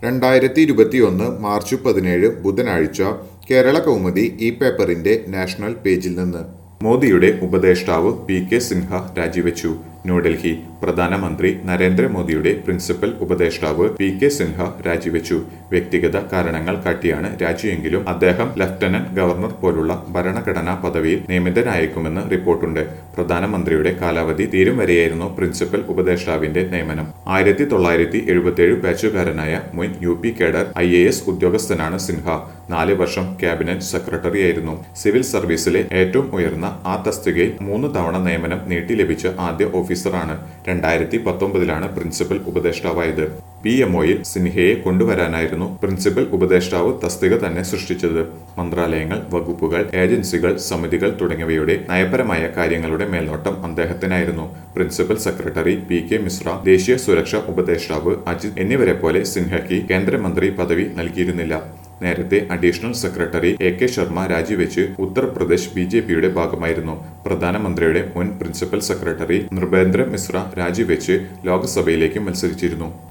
രണ്ടായിരത്തി ഇരുപത്തിയൊന്ന് മാർച്ച് പതിനേഴ് ബുധനാഴ്ച കേരള കൗമുദി ഈ പേപ്പറിന്റെ നാഷണൽ പേജിൽ നിന്ന് മോദിയുടെ ഉപദേഷ്ടാവ് പി കെ സിൻഹ രാജിവെച്ചു ന്യൂഡൽഹി പ്രധാനമന്ത്രി നരേന്ദ്രമോദിയുടെ പ്രിൻസിപ്പൽ ഉപദേഷ്ടാവ് പി കെ സിൻഹ രാജിവെച്ചു വ്യക്തിഗത കാരണങ്ങൾ കാട്ടിയാണ് രാജിയെങ്കിലും അദ്ദേഹം ലഫ്റ്റനന്റ് ഗവർണർ പോലുള്ള ഭരണഘടനാ പദവിയിൽ നിയമിതനായേക്കുമെന്ന് റിപ്പോർട്ടുണ്ട് പ്രധാനമന്ത്രിയുടെ കാലാവധി തീരും വരെയായിരുന്നു പ്രിൻസിപ്പൽ ഉപദേഷ്ടാവിന്റെ നിയമനം ആയിരത്തി തൊള്ളായിരത്തി എഴുപത്തിയേഴ് ബാച്ചുകാരനായ മുൻ U P cadre I A S ഉദ്യോഗസ്ഥനാണ് സിൻഹ നാല് വർഷം ക്യാബിനറ്റ് സെക്രട്ടറിയായിരുന്നു സിവിൽ സർവീസിലെ ഏറ്റവും ഉയർന്ന ആ തസ്തികയിൽ മൂന്ന് തവണ നിയമനം നീട്ടി ലഭിച്ച ആദ്യ ഓഫീസറാണ് രണ്ടായിരത്തി പത്തൊമ്പതിലാണ് പ്രിൻസിപ്പൽ ഉപദേഷ്ടാവായത് പി എംഒയിൽ സിൻഹയെ കൊണ്ടുവരാനായിരുന്നു പ്രിൻസിപ്പൽ ഉപദേഷ്ടാവ് തസ്തിക തന്നെ സൃഷ്ടിച്ചത് മന്ത്രാലയങ്ങൾ വകുപ്പുകൾ ഏജൻസികൾ സമിതികൾ തുടങ്ങിയവയുടെ നയപരമായ കാര്യങ്ങളുടെ മേൽനോട്ടം അദ്ദേഹത്തിനായിരുന്നു principal secretary P K Mishra ദേശീയ സുരക്ഷാ ഉപദേഷ്ടാവ് അജിത് എന്നിവരെ പോലെ സിൻഹയ്ക്ക് കേന്ദ്രമന്ത്രി പദവി നൽകിയിരുന്നില്ല നേരത്തെ additional secretary A K Sharma രാജിവെച്ച് ഉത്തർപ്രദേശ് ബി ജെ പിയുടെ ഭാഗമായിരുന്നു പ്രധാനമന്ത്രിയുടെ മുൻ പ്രിൻസിപ്പൽ സെക്രട്ടറി നൃപേന്ദ്ര മിശ്ര രാജിവെച്ച് ലോക്സഭയിലേക്ക് മത്സരിച്ചിരുന്നു